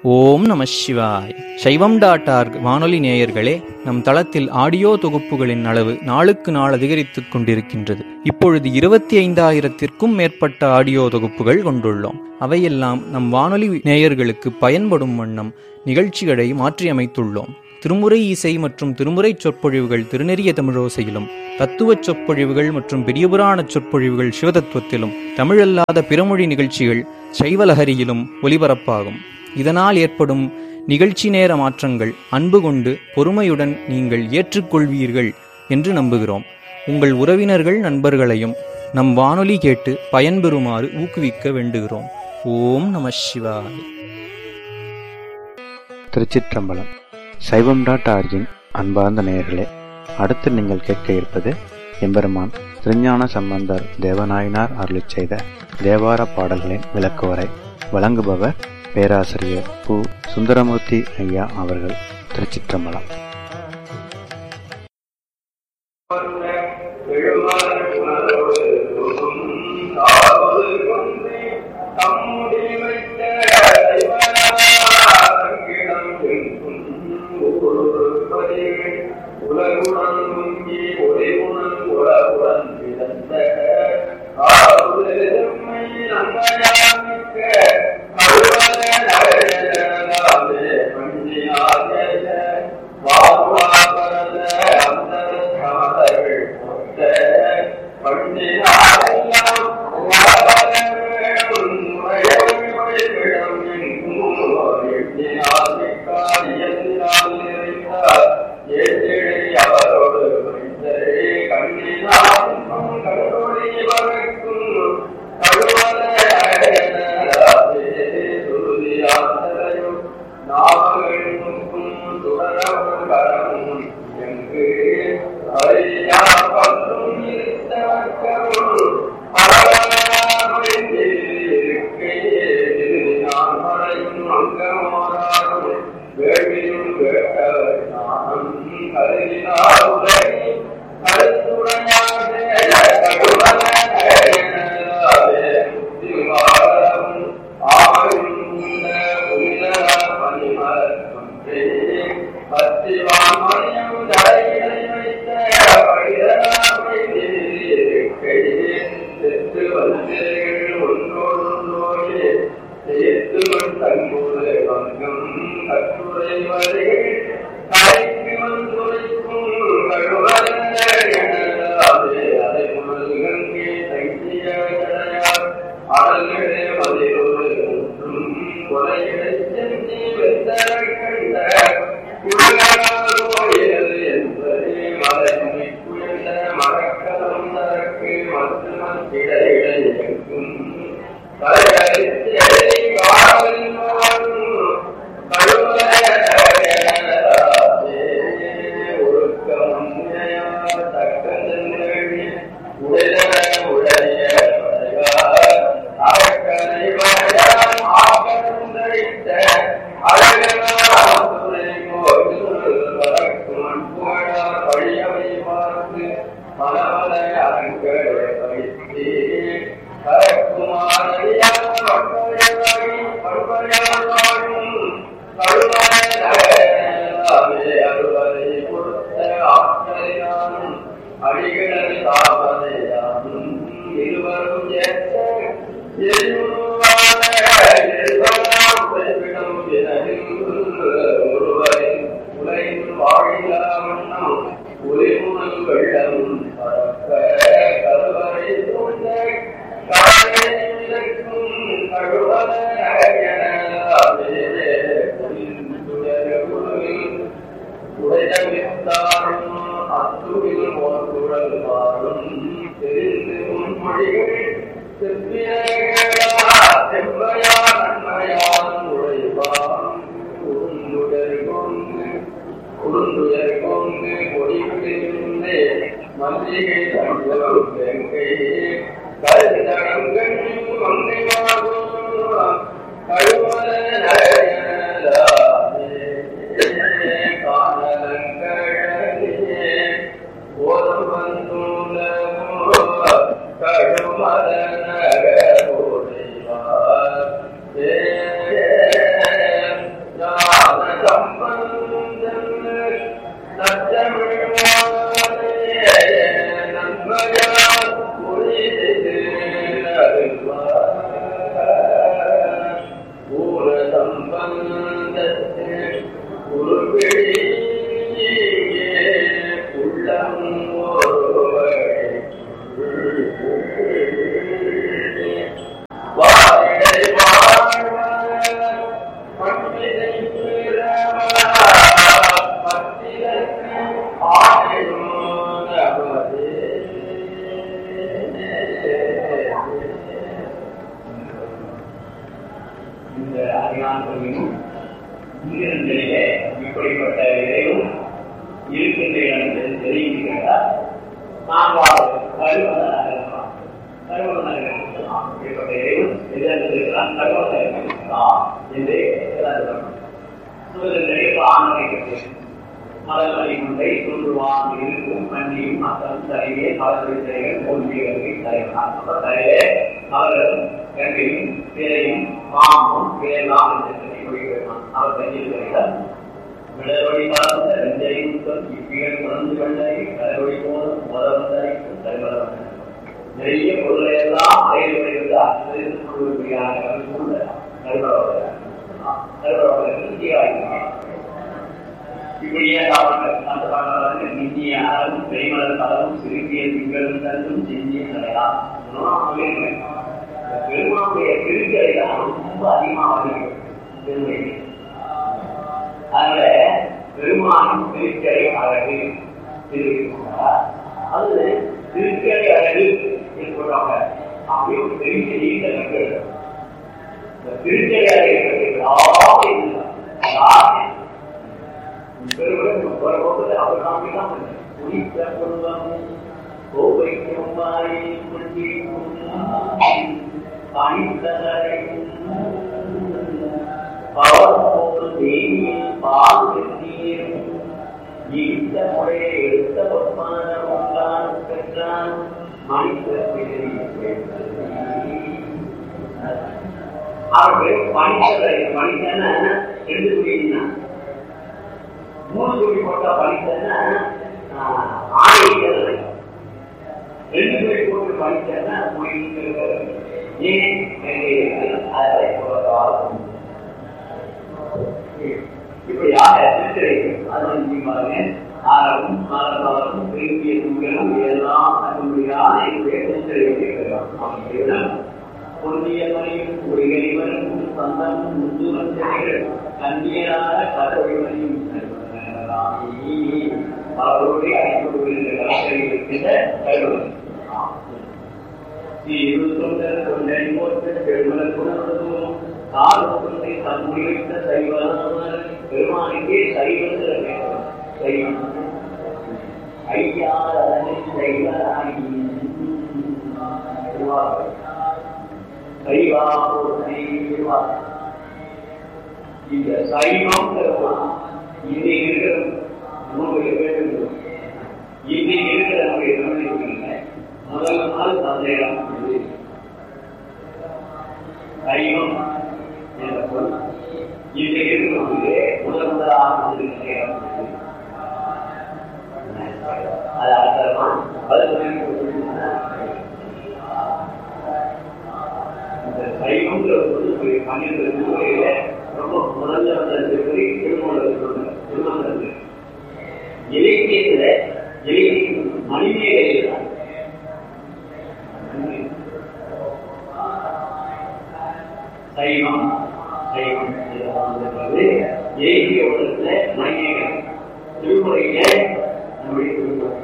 ஓம் நம சிவாய் சைவம் டாட் ஆர்க் வானொலி நேயர்களே நம் தளத்தில் ஆடியோ தொகுப்புகளின் அளவு நாளுக்கு நாள் அதிகரித்துக் கொண்டிருக்கின்றது இப்பொழுது இருபத்தி ஐந்தாயிரத்திற்கும் மேற்பட்ட ஆடியோ தொகுப்புகள் கொண்டுள்ளோம் அவையெல்லாம் நம் வானொலி நேயர்களுக்கு பயன்படும் வண்ணம் நிகழ்ச்சிகளை மாற்றியமைத்துள்ளோம் திருமுறை இசை மற்றும் திருமுறை சொற்பொழிவுகள் திருநெறிய தமிழோசையிலும் தத்துவச் சொற்பொழிவுகள் மற்றும் பெரியபுராண சொற்பொழிவுகள் சிவதத்துவத்திலும் தமிழல்லாத பிறமொழி நிகழ்ச்சிகள் சைவலஹரியிலும் ஒலிபரப்பாகும் இதனால் ஏற்படும் நிகழ்ச்சி நேர மாற்றங்கள் அன்பு கொண்டு பொறுமையுடன் நீங்கள் ஏற்றுக்கொள்வீர்கள் என்று நம்புகிறோம் உங்கள் உறவினர்கள் நண்பர்களையும் நம் வானொலி கேட்டு பயன்பெறுமாறு ஊக்குவிக்க வேண்டுகிறோம் ஓம் நம சிவாய் திருச்சிற்றம்பலம் சைவம் டாட் ஆர்ஜின் அன்பார்ந்த நேயர்களே அடுத்து நீங்கள் கேட்க இருப்பது எம்பெருமான் திருஞான சம்பந்தர் தேவநாயனார் அருளிச் செய்த தேவார பாடல்களின் விளக்குவரை வழங்குபவர் பேராசிரியர் பு சுந்தரமூர்த்தி ஐயா அவர்கள் திருச்சிற்றம்பலம் உலகுடன் முங்கி ஒரே உணன் உலகுடன் பிறந்த ஆறுதெருமை நன்மையாமிக்க கருவல நகரே பண்டியாதேய வாக்குவாபரத அந்தர சமதர்கள் ஒத்த பண்டியாரெல்லாம் கழுமல நகர இந்த அறியான் சொல்லியும் உயிரினங்களிலே இப்படிப்பட்ட இறைவும் இருக்கின்ற இடம் தெரிவிக்கிறதா நான்காவது கருவனாக இருக்கலாம் கருவனாக இருக்கலாம் இப்படிப்பட்ட இறைவன் எதிர்த்து இருக்கிறான் கருவனாக இருக்கலாம் என்று சூழலை ஆணவைக்கிறது மலர்களை முன்றை தோன்றுவான் இருக்கும் மண்ணியும் மக்களும் தலையே மலர்களை தலைகள் தோன்றியவர்களை தலைவனார் அப்ப தலையிலே மலர்களும் கண்டையும் பேரையும் பாம்பும் பேரெல்லாம் என்று சொல்லி முடிக்கிறான் அவர் கையில் கிடைத்தார் விடவழி பார்த்த வெஞ்சையும் இப்பிகள் உணர்ந்து கொண்டதை கடவழி போதும் முதல்வந்தரைக்கும் தலைவரவன் நிறைய பொருளை எல்லாம் அறையில் இருந்து அறிந்து கொள்வதற்கான கருத்துள்ள கருவரவர் கருவரவர் இப்படியே அவர்கள் அந்த பாடலாக நிந்திய அறவும் பெய்மலர் பலவும் சிறுக்கிய திங்களும் தந்தும் செஞ்சிய நிலையாம் பெருமானுடைய திருக்கலை தான் ரொம்ப அதிகமாக பெருமை அதனால பெருமானின் திருக்கலை அழகு தெரிவிக்கிறார் அது திருக்கலை அழகு சொல்றாங்க அப்படியே ஒரு பெரிய நீண்ட நகர் இந்த திருக்கலை அழகு யாரும் பெருவரும் வரப்போது அவர் காமிதான் உயிர்த்த கொள்வாங்க கோவைக்கும் வாயை கொள்கைக்கும் பணித்தரை பவர்போல் தேனியில் பால் வெற்றியும் ஈர்த்த முறையை எடுத்த பொற்மான உண்டான் பெற்றான் மனித அவர்கள் பணித்தரை பணித்தன ரெண்டு புரியுதுன்னா மூணு துணி போட்டா பழித்தன்னா ஆணைகள் ரெண்டு துணி போட்டு பழித்தன்னா ஏன் அதை இப்படியாக திருத்திரை ஆரவும் மலர்பாலும் விரும்பிய துணிகளும் எல்லாம் அதனுடையான என்னுடைய திருத்திரை பொருந்திய மணியும் குடிகளிவரும் சந்தம் முந்துரம் செடிகள் கண்ணியரான கடவுளையும் அவர்களுடைய ஐநூறு இருக்கின்ற கருவறை பெருமானுக்கே சைவத்தில் சைவம் ஐயாறு சைவராகி சைவா இந்த சைவம் இன்னைக்கு இருக்கிற நூல்களை வேண்டும் இன்னைக்கு இருக்கிற நம்முடைய தமிழ் முதல் நாள் சந்தேகம் சைவம் என்ற பொருள் இன்னைக்கு இருக்கிறவங்களே முதல் முதலாக வந்திருக்கிறேன் அது அர்த்தமா இந்த சைவங்கிற பொருள் பன்னிரண்டு நூல்களில ரொம்ப முதல்ல வந்த திருப்பதி திருமணம் திருமணம் இலக்கியத்துல இலக்கியம் மனிதர்கள் தான் சைவம் சைவம் என்பது இலக்கிய உலகத்துல மனிதர்கள் திருமுறையில நம்முடைய திருமுறை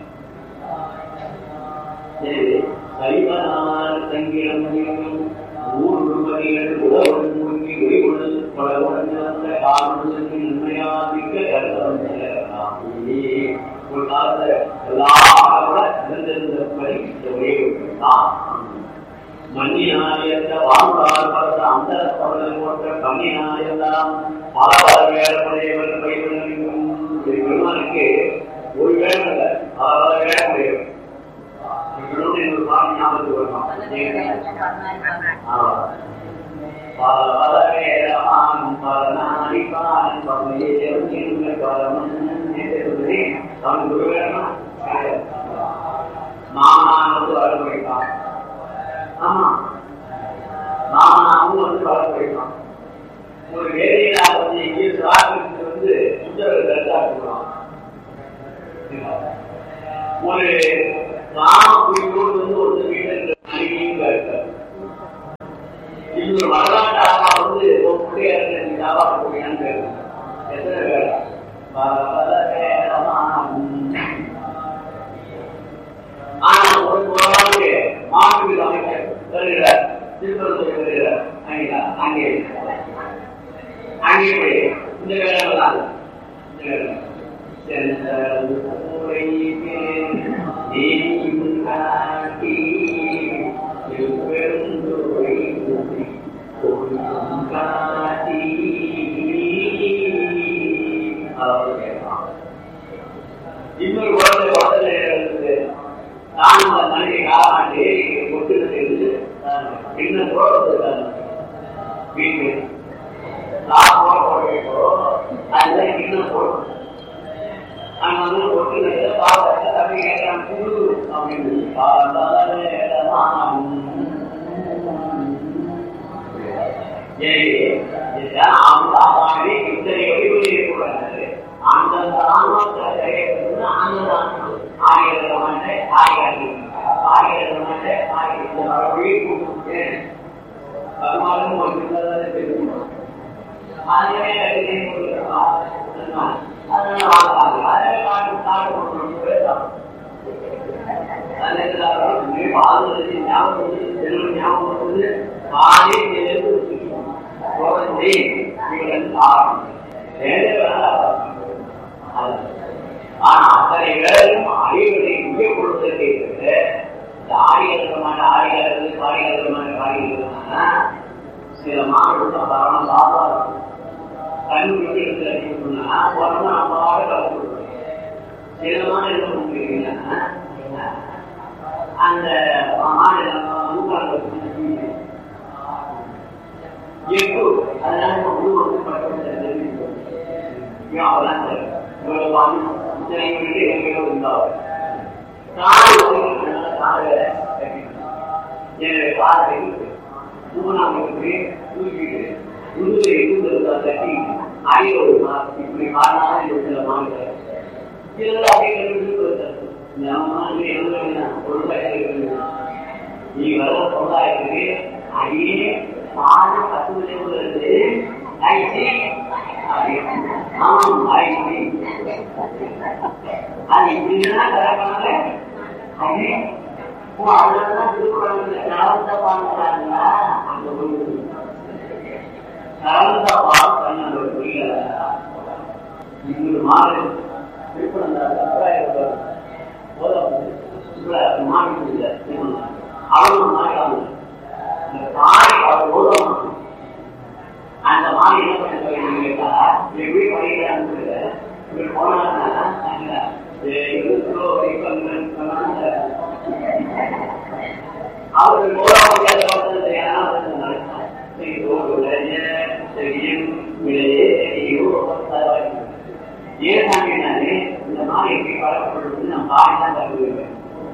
சைவனார் தங்கிடம் ஊர் உருவடிகள் உலகம் மூழ்கி ஒளிவுடன் பல உடஞ்ச காரணத்திற்கு நன்மையாதிக்க கருத்தம் ஒரு காலத்துல எல்லாரோட இருந்திருந்தபடி இந்த ஒரே தான் மண்ணினாயத்த வாழ்வார் பார்த்த அந்த தமிழர் போன்ற கண்ணினாயெல்லாம் பல பல வேலையுடையவர் பயிர்களும் பெருமானுக்கு ஒரு வேலை இல்லை பல பல வேலையுடையவர் இவரோடு ஒரு பாடம் ஞாபகத்துக்கு வரணும் பல பல வேளாண் பல நாடி மணிப்பான் பமையே சின்ன காலம் அவன் குருவேனா மாமனான் வந்து வளர்ப்பிடிப்பான் ஆமா மாமனாவும் வந்து வளர்ப்பிடிப்பான் ஒரு வேலையில வந்து எங்கேயும் சுவாசத்துக்கு வந்து சுந்தர கருத்தா இருக்கிறோம் ஒரு ராம குடியோடு வந்து ஒரு வீட்டில் அருகியும் இருக்காரு இன்னொரு வரலாற்று ஆவா வந்து ஒரு குடியாரு நீ தாவா போயான்னு கேட்கு எத்தனை பேர் ஆனா ஒரு ஒரு மாட்டு அமைச்சர் வருகிறார் திருப்பரத்துறை வருகிறார் அங்கே அங்கே அங்கே போய் இந்த வேலை தான் இந்த வேலை சென்றூரை தேயும் காட்டி பெருந்துரை கொள்ளும் காட்டி அதாவது கேட்பான் இன்னொரு குழந்தை குழந்தை இருந்தது நானும் அந்த மனைவி காலாண்டு கொட்டு செய்து இன்னும் போடுறது வீட்டு நான் போட போட வைக்கிறோம் அதுதான் இன்னும் போடும் அங்க வந்து கொட்டு செய்த பாவத்தை தம்பி கேட்கிறான் புது அப்படின்னு இத்தனை வழிகள் இருக்கக்கூடாது அந்தந்த ஆன்மாக்களை அந்தந்த ஆயிரத்தமாண்ட ஆயிரம் ஆயிரத்தமாண்ட ஆயிரத்தி வழி கொடுத்து பகவானும் ஒரு தெரியும் அதுவே அதனால வாங்காது அதே காட்டு காட்டு கொண்டு போயிடலாம் ஆனா அத்தனை வேலையும் அறிவுரை இங்கே கொடுத்ததே தவிர இந்த ஆடிகளமான ஆடிகளர்கள் பாடிகளமான பாடிகளமான சில மாணவர்கள் பரவம் லாபா இருக்கும் கல்லூரிக்கு எடுத்து அறிவிக்கணும்னா உடனே நம்ம ஆட கலந்து சில மாநிலம் என்ன பண்ணுறீங்கன்னா அந்த மாநிலம் எட்டு அதனால வந்து வந்து பட்டம் இவ்வளவு வாங்கி இத்தனை விட்டு எங்கேயோ இருந்தால் என்னுடைய காலை மூணாம் இருக்கு தூக்கிட்டு முதுகை இருந்திருந்தா தட்டி அடியோடு இப்படி காரணமாக இருக்கிற மாநில இதெல்லாம் அப்படியே கண்டுபிடிச்சு நீ வர சமுதாயத்துக்கு அடியே பாட கட்டுரை உள்ளது ஐசி ஆமாம் ஐசி அது இப்படிதான் தரப்பாங்க அது அவ்வளவுதான் திருக்குறள் கலந்த பாடுறாங்களா அந்த கலந்த பாடு பண்ண புரியல இன்னொரு மாறு திருக்குறள் அவரும் மாறினாங்க இந்த தாய் அவர் ஓதணும் அந்த மாதிரி என்ன பண்ண கேட்டா எப்படி படிக்கிறாங்க இவர் போனாங்கன்னா அவர்கள் போட முடியாத ஏன் நாங்கள் இந்த மாதிரி எப்படி பழக்கப்படுறது நம்ம பாடிதான் கருதுவேன்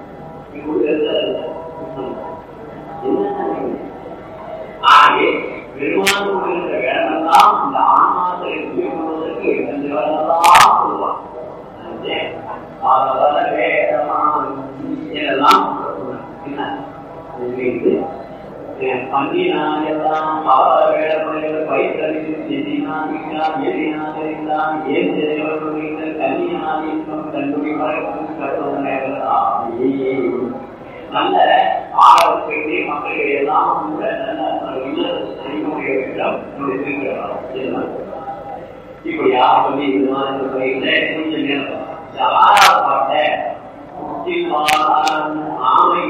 ஆகவே பெருமான் இருந்த வேடமெல்லாம் இந்த ஆன்மாக்களை உயிர்கொள்வதற்கு எந்த வேடமெல்லாம் சொல்லுவான் இதெல்லாம் என்ன பண்டினாயெல்லாம் பாவ வேடமுறைகள் பைத்தறிந்து செஞ்சினான் எதினாதெல்லாம் ஏன் தேவர்கள் கன்னியான் இன்பம் கண்டுபிடி மறைக்கும் கட்டுவதற்கு நல்ல ஆரோக்கியத்தை மக்களை எல்லாம் கூட நல்ல செய்யக்கூடிய இடம் இப்படியா சொல்லி இந்த மாதிரி முறையில கொஞ்சம் நேரம் ஆறாவது பாட்ட ஆமை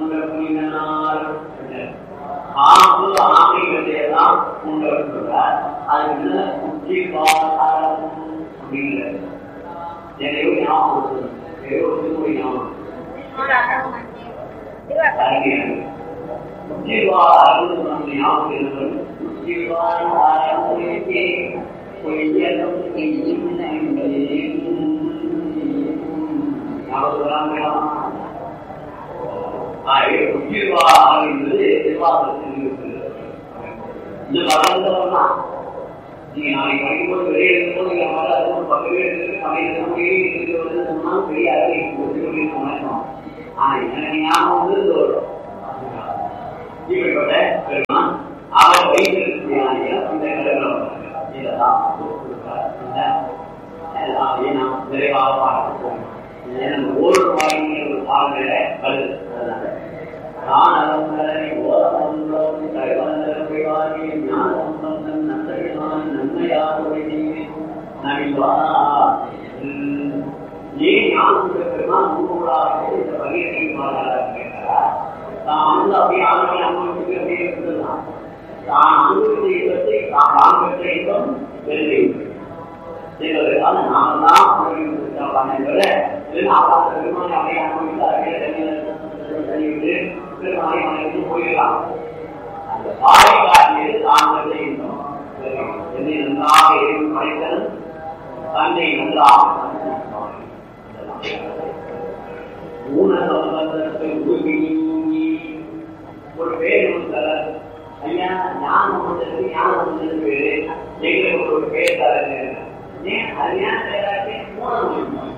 ஆம்பு ஆமைகளை எல்லாம் உண்டார் அது உச்சி பாரம் அப்படிங்கிறது எதையோ ஞாபகம் ஏதோ ஒரு ஞாபகம் பொய்யலும் பொய்யும் ஞாபகம் வராங்களா ஆகவே உயிர்வாக என்பது திருவாசகத்தில் இருக்கிறது இந்த வளர்ந்தவன் தான் நீங்க நாளைக்கு படிக்கும்போது வெளியே இருக்கும்போது நீங்க மாதிரி அது ஒரு பக்கமே இருக்கு சமையல் சமையல் இருக்கிறது சொன்னால் பெரிய அறிவை கொடுத்து சமைக்கணும் ஆனா எனக்கு ஞாபகம் வந்து இது வரும் இப்படிப்பட்ட பெருமான் அவர் வைத்திருக்கிறாங்க இந்த கடவுள் இதெல்லாம் எல்லாத்தையும் நாம் நிறைவாக பார்ப்போம் எனக்கு ஒரு வாழ்க்கையில் ஒரு பாடல கருது அதனால நான் அலங்கரை ஓரமன்றோம் கைவந்தரை வாரி ஞான சம்பந்தன் நன்மையான் நன்மையாக நவிவா ஏன் ஞானம் பெருமான் நூறாக இந்த பகிர்ச்சி கேட்கிறார் தான் வந்து அப்படியே ஆண்மை அனுபவிச்சு அப்படியே இருந்ததுதான் தான் அனுபவித்த இன்பத்தை தான் தான் பெற்ற இன்பம் வெள்ளை செய்வதற்காக நாம தான் அனுபவித்தாங்க பெருமானை அப்படியே அனுபவித்து பெருமானை அனைத்து போயிடலாம் அந்த பாறை காட்டியது தான் பெற்ற இன்பம் என்னை நன்றாக எதுவும் படைத்தனும் தன்னை நன்றாக ஊனத்தை உருவி ஒரு பேர் தர ஐயா ஞானம் வந்தது ஞானம் வந்தது பேரு எங்களுக்கு ஒரு பேர் தர ஏன் அது ஏன் பேராச்சு மூலம்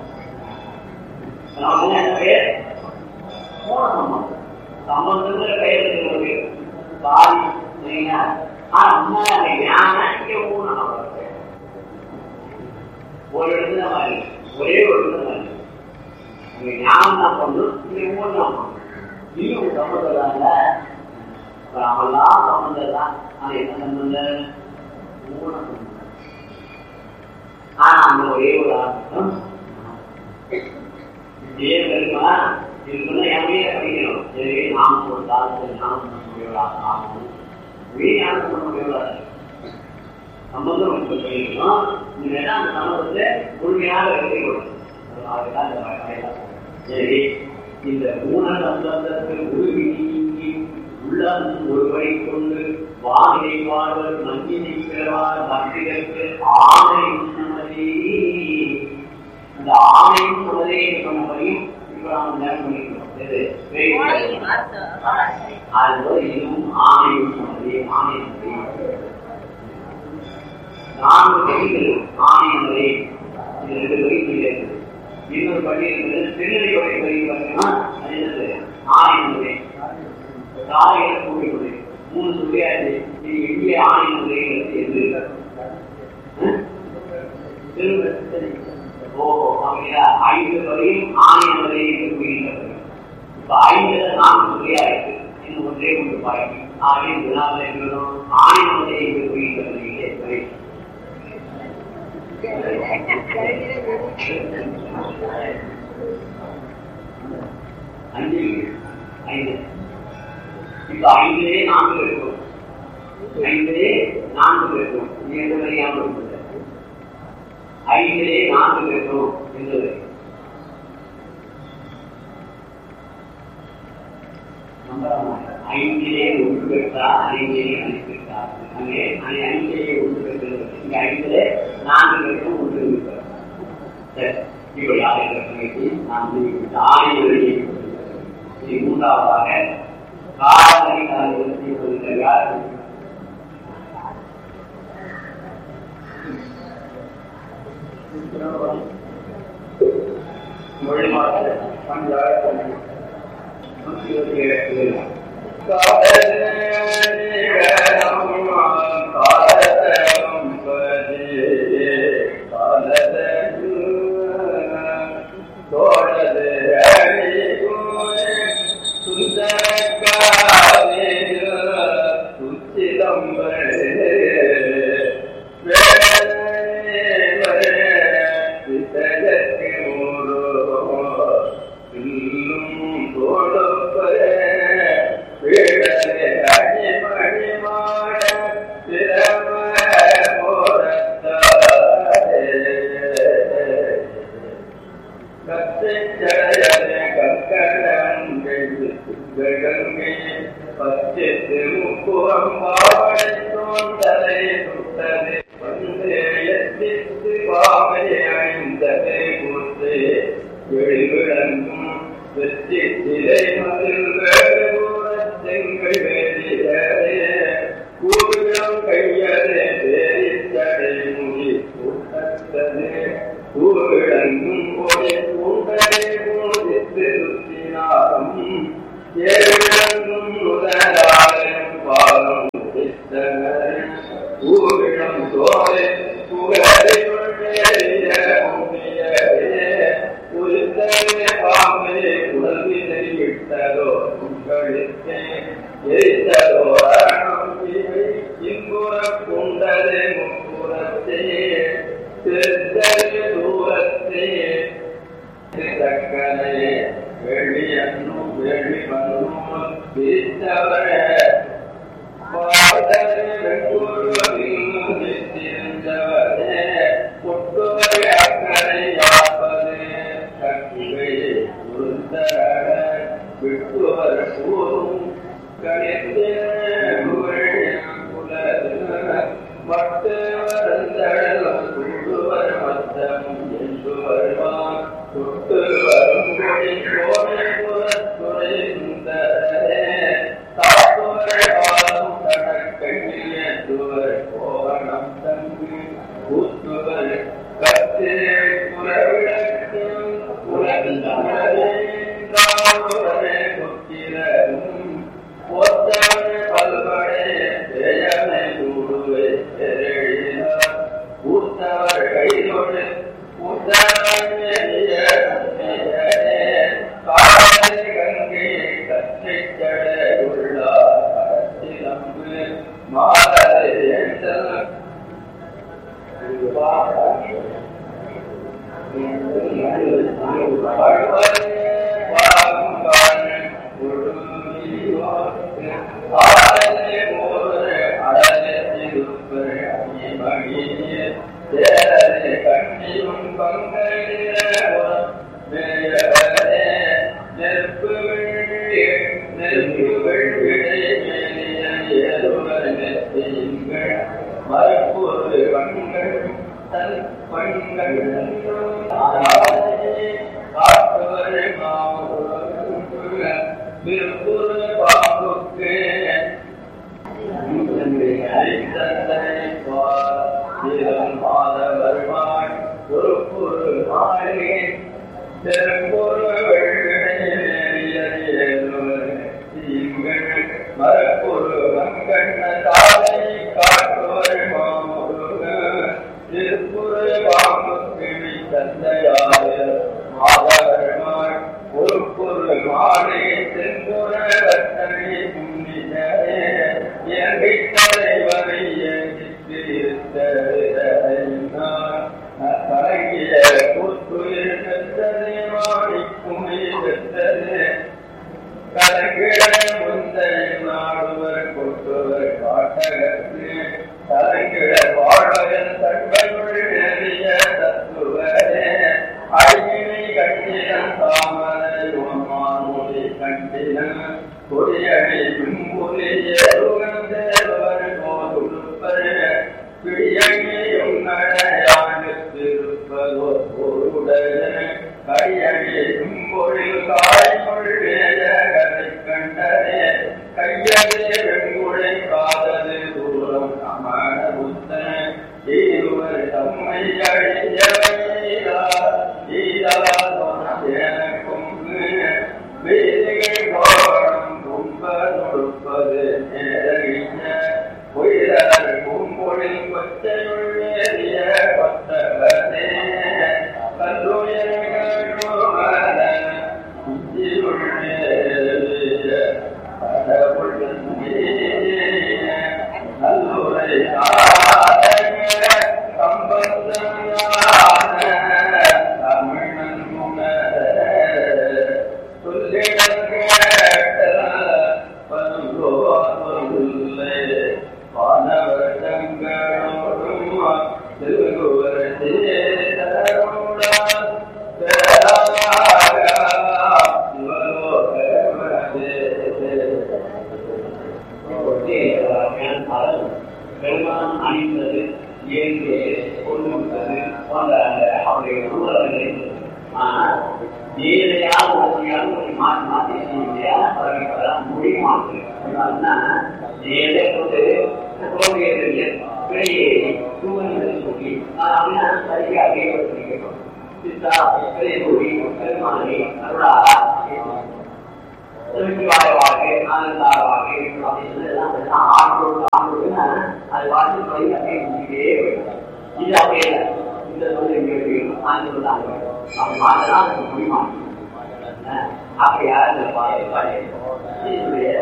பேர் மூலம் சம்பந்தங்கிற பெயர் இருக்கிறது பாதி சரிங்களா ஆனா உண்மையான ஞானம் இங்க ஊனம் ஒரு இடத்துல மாதிரி ஒரே ஒரு இடத்துல மாதிரி அங்க ஞானம் தான் பண்ணும் இங்க ஊனம் இன்னும் சம்பந்தம் இல்ல ராமெல்லாம் சம்பந்தம் தான் ஆனா என்ன சம்பந்தம் ஊனம் ஆனா அந்த ஒரே ஒரு அர்த்தம் இதே பெருமா இருக்குன்னா எமையே படிக்கணும் எனவே நாம் கொடுத்தால் ஞானம் பண்ண முடியவளாக ஆகும் இதே ஞானம் பண்ண முடியவளாக சம்பந்தம் வச்சு சொல்லியிருக்கோம் இந்த வேதாந்த சம்பந்தத்தை முழுமையாக எழுதி கொடுக்கும் அதுதான் இந்த வகையில எனவே இந்த மூண சம்பந்தத்தில் உருவி நீங்கி உள்ளம் ஒருவரை கொண்டு வானிலை வாழ்வர் மஞ்சினை பெறவார் பக்திகளுக்கு ஆணை உண்ணமதி இந்த ஆணையும் சொன்னதே சொன்னபடியும் இப்ப நாம் நேரம் பண்ணிக்கிறோம் எது? அதுபோல இதுவும் ஆணையும் சொன்னதே ஆணை சொன்னதே நான்கு வழிகள் ஆணையங்களே இது ரெண்டு வழிகள் இருக்குது இன்னொரு பள்ளி இருக்குது திருநெல்வேலி பள்ளி பார்த்தீங்கன்னா அது என்னது ஆணையங்களே காலையில கூடியுள்ளது மூணு சொல்லியாச்சு நீ எங்கே ஆணையங்களே எது ஓஹோ அப்படியா ஐந்து வரையும் ஆணையங்களே என்று கூறுகின்றது இப்ப ஐந்துல நான்கு சொல்லியா இருக்கு இன்னும் ஒன்றே ஒன்று பாக்கி ஆகிய வினாவில் இருக்கிறோம் ஆணையங்களே என்று கூறுகின்றது இல்லை சரி அஞ்சு ஐந்து இப்ப ஐந்திலே நான்கு இருக்கும் ஐந்திலே நான்கு இருக்கும் இரண்டு வரையாமல் இருந்தது ஐந்திலே நான்கு இருக்கும் என்பது ஐந்திலே ஒன்று பெற்றார் ஐந்திலே அனுப்பிட்டார் அங்கே அனை ஐந்திலே ஒன்று பெற்றது இங்க ஐந்திலே நான்கு பேருக்கும் ஒன்று இருக்கிறார் சரி இப்படியாக இருக்கிற நாம் ஆணை வெளியே இது மூன்றாவதாக காலனை காலத்தை சொல்கிறார் மொழிமாக பஞ்சாயத்து நூற்றி இருபத்தி ஏழு கொடுப்பே வெற்றித்து பாவை அணிந்ததே கூத்து எழுவிளங்கும் வெற்றி சிலை மதில் வேடுபுறத்தெங்கள் வேதியரே கூறும் கையரே பேரித்தடை முடி கூட்டத்ததே கூவிளங்கும் போதே கூண்டரே போதித்து ருத்தினாரம் ஏழங்கும் முதலாளம் பாலம் முடித்தனர் ஊரிடம் தோலை புகழை கொள்ளைய உண்மையரே உயிர்த்தவே பாம்பே உடல்வினை விட்டதோ உங்களுக்கு எரித்ததோ அரணம் இவை இன்புற கொண்டதே முப்புறத்தே திருத்தலே தூரத்தே தக்கனே வெளியன்னும் வெளி பண்ணும் பிரித்தவரே அவருடைய சூழலை ஆனால் நேரையாக உறுதியாக ஒரு மாற்றி மாற்றி செய்ய பரவிப்பதான் முடியுமானது அதனால்னா நேரே கொண்டு தோல்வியை பிழையை சூழ்நிலை சொல்லி நான் அப்படின்னா சரியாக ஏற்படுத்திக்கிறோம் சித்தா பிழை கூறி பெருமானி அருளா திருச்சிவாயவாக ஆனந்தாரவாக அப்படின்னு எல்லாம் ஆண்டோடு ஆண்டோடுன்னா அது வாசி சொல்லி அப்படியே முடிக்கிட்டே போயிடும் இது அப்படியே இல்லை இந்த சொல்லி இங்கே வைக்கணும் அந்த சொல்லாங்க அப்படி மாற்றலாம் அதுக்கு முடியுமா அப்படி யாரும் இந்த பாதை பாதை இதனுடைய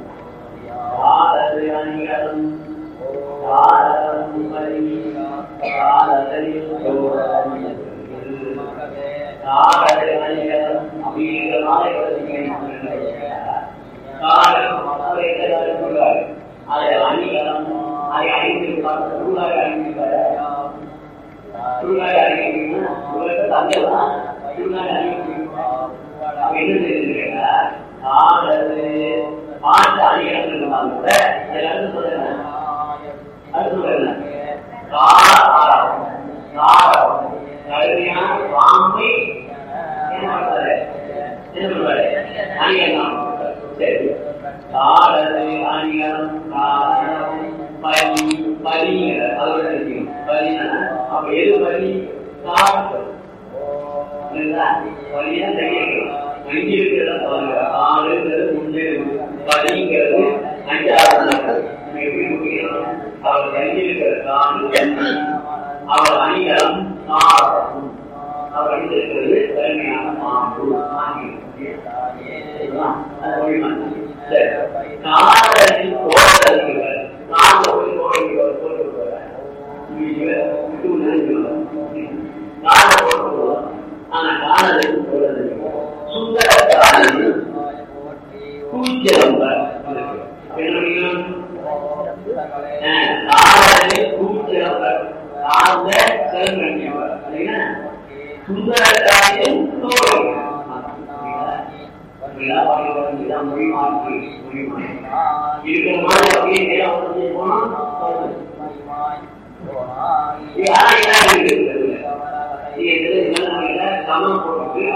காலது அணிகளும் காலம் பலி காலத்தில் காலது அணிகளும் அப்படிங்கிறனால காலம் அதை சொல்றாரு அதை அணிகளும் அதை அணிந்திருப்பார் சூழலை அணிந்திருப்பாரு சூழலை அணிக்கிறீங்கன்னா உங்களுக்கு தந்தைதான் சூழலை அணிக்கிறீங்க என்ன தெரிஞ்சுக்கிறீங்களா காலது மாட்டு அணிகள் இருந்தாங்க கூட எல்லாரும் சொல்றேன் அது சொல்றேன் காரம் காரம் கருமையான சுவாமி என்ன பண்றாரு என்ன பண்றாரு அணியலாம் சரி காலது அணியம் காரணம் பலி பலிங்கிற அதோட தெரியும் பலினா அப்ப எது பலி காரணம் வழியா தெரியும் அஞ்சு இருக்கிறத பாருங்க ஆறுங்கிறது முன்னே பதிங்கிறது அஞ்சாவது எப்படி முடியும் அவர் அஞ்சு இருக்கிறது அவர் அணிகலம் சாரம் அவர் அணிந்திருக்கிறது கருமையான பாம்பு காதலின் கோடல்கள் நான்கு போய் கோடல்கள் போட்டு காதல் போட்டு ஆனா காதலுக்கு சொல்றது சுந்தர கூச்சலம் காதலை கூச்சலம் காந்த கருங்கண்ணியவர் சுந்தரக்காரியம் தோழி மொழி மாற்றி மொழி மாற்றி இருக்கிற மாதிரி அப்படியே நேரம் வந்து போனா யாரையெல்லாம் இருக்கிறது சமம் போட்டு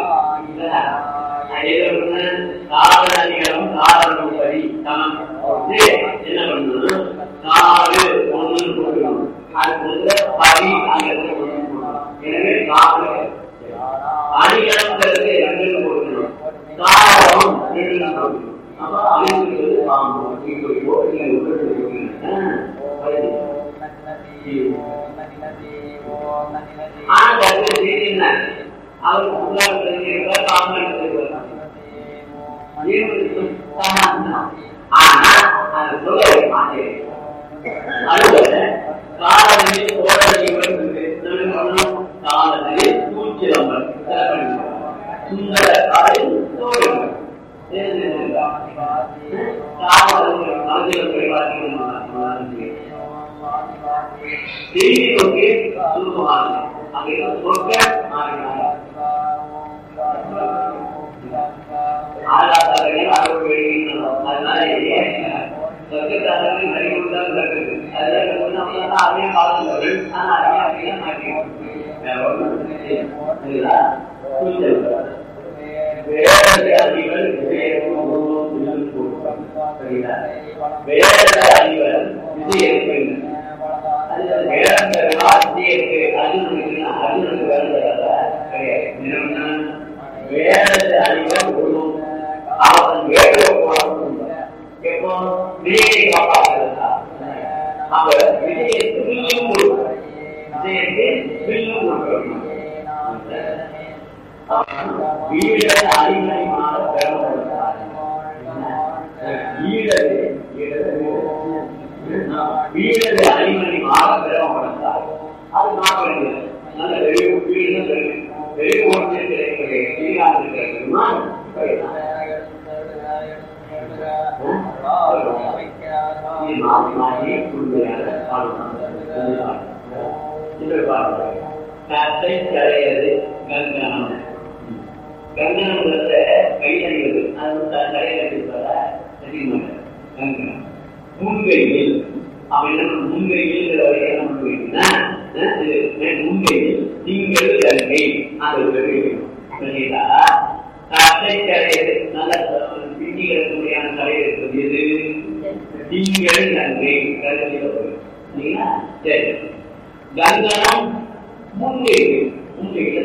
காரணம் காரணம் படி சமம் போட்டு என்ன பண்ணணும் நாலு ஒன்று போட்டுக்கணும் அது வந்து பதி அங்கே எனவே நாலு அணிகளுக்கு ரெண்டு போட்டுக்கணும் காரணம் ரெண்டு போட்டுக்கணும் அப்ப அணிகளுக்கு பாம்பு இப்படியோ ஆனா என்ன அவருக்கு உள்ளாக தெரிஞ்சிருக்கார் காரணம் ஆனா அது சொல்ல மாட்டேன் அடுத்த காலத்தில் காலத்தில் பூச்சிரம்பல் சுந்தர காலில் தோழர்கள் செய்தி நோக்கி சுருக்கமாக அங்கே சொற்க ஆளாதாரர்கள் அறுபது வெளியிடணும் அதனால சொர்க்கத்தாரர்கள் அறிவுதான் கருது அதெல்லாம் அதையும் காலங்கள் ஆனா அதையும் அப்படியே மாட்டேன் வேறு அறிவல் வேற அறிவல் விஜயம் வேற ஆசிரியருக்கு அர்ஜுனுக்கு அர்ஜுனுக்கு வேண்டதல்ல கிடையாது வேற அறிவல் குடும்பம் அவன் வேற எப்போ விஜயை காப்பாற்றுறதா அப்ப விஜயத்துக்கு வில்லும் கொடுக்கும் விஜயத்தை வில்லும் கொடுக்கணும் வீட அறிஞரிமான பெறப்படுத்தார் வீடது வீடது அறிஞரிமான பெறப்படுத்தார் அது நான் வேண்டியது நல்ல வெளியே வீடு வெளியே ஓட்டு கிடைக்கிறேன் மாற்றி மாற்றி உண்மையான கத்தை கரையது கங்கணம் கங்கணம்ங்கிறத கையறிவது அது கரையில் இருப்பதா கங்கணம் முன்கையில் அவன் என்ன முன்கையில் வரைக்கும் என்ன முன்கையில் திங்கள் கங்கை அந்த புரியுதா கட்டை கரையது நல்ல பின்னி கிடக்கக்கூடியான கரை இருக்கிறது எது திங்கள் கங்கை கரையில வரும் சரிங்களா சரி கங்கனம் முங்கை முங்கையில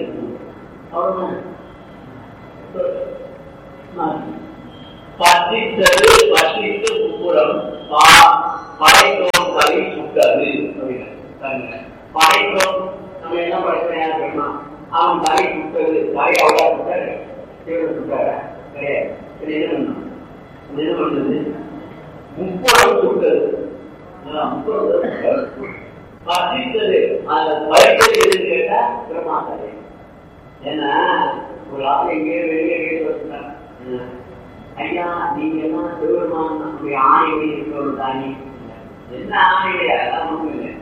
அவ்வளவுதான் பசித்தது பசித்து உப்புறம் படைத்தோம் கலை சுட்டது அப்படின்னு படைத்தோம் நம்ம என்ன படைக்கிறோம் தெரியுமா அவன் கலை சுட்டது கலை அவ்வளோ சுட்டாரு தேவன் சுட்டாரா கிடையாது சரி என்ன பண்ணணும் அது என்ன பண்ணுது முப்புறம் சுட்டது அதான் முப்புறம் சுட்டது. பசித்தது அந்த படைத்தது எதுன்னு கேட்டா பிரமாதம் ஏன்னா ஒரு ஆள் எங்கேயோ வெளியே வெளியே வச்சுட்டாங்க ஐயா நீங்க எல்லாம் சிவபெருமான் நம்முடைய ஆணையை இருக்கிறவர் தானே என்ன ஆணையை அதெல்லாம் ஒண்ணும் இல்லை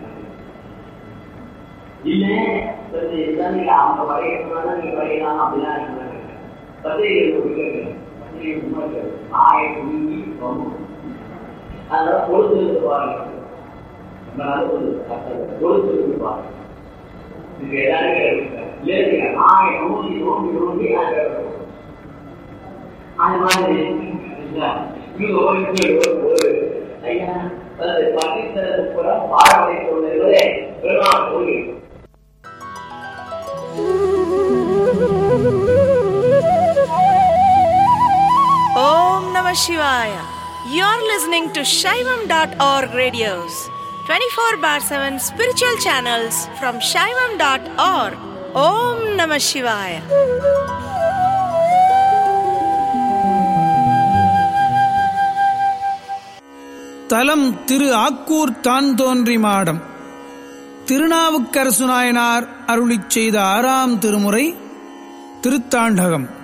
இல்ல கொஞ்சம் எல்லாம் நீங்க அவங்க வரையறதுனால நீங்க வரையலாம் அப்படிலாம் இருக்கிறாங்க பத்திரிகை கொடுக்கிறது பத்திரிகை உண்மை ஆயை குலுங்கி வரும் அதனால பொழுது பாருங்க ரொம்ப நல்ல பொழுது பொழுது பாருங்க இது எல்லாரும் இல்லைங்க ஆயை நோண்டி நோண்டி நோண்டி அதை அந்த மாதிரி இது ஒரு ஒரு ஐயா அதாவது பட்டித்தரது கூட பாடலை கொண்டே பெருமாள் கொள்கை Om Namah Shivaya. You're listening to Shaivam.org radios, 24 bar 7 spiritual channels from Shaivam.org. Om Namah Shivaya. தலம் திரு ஆக்கூர் தான் தோன்றி மாடம் திருநாவுக்கரசு நாயனார் அருளிச் செய்த ஆறாம் திருமுறை திருத்தாண்டகம்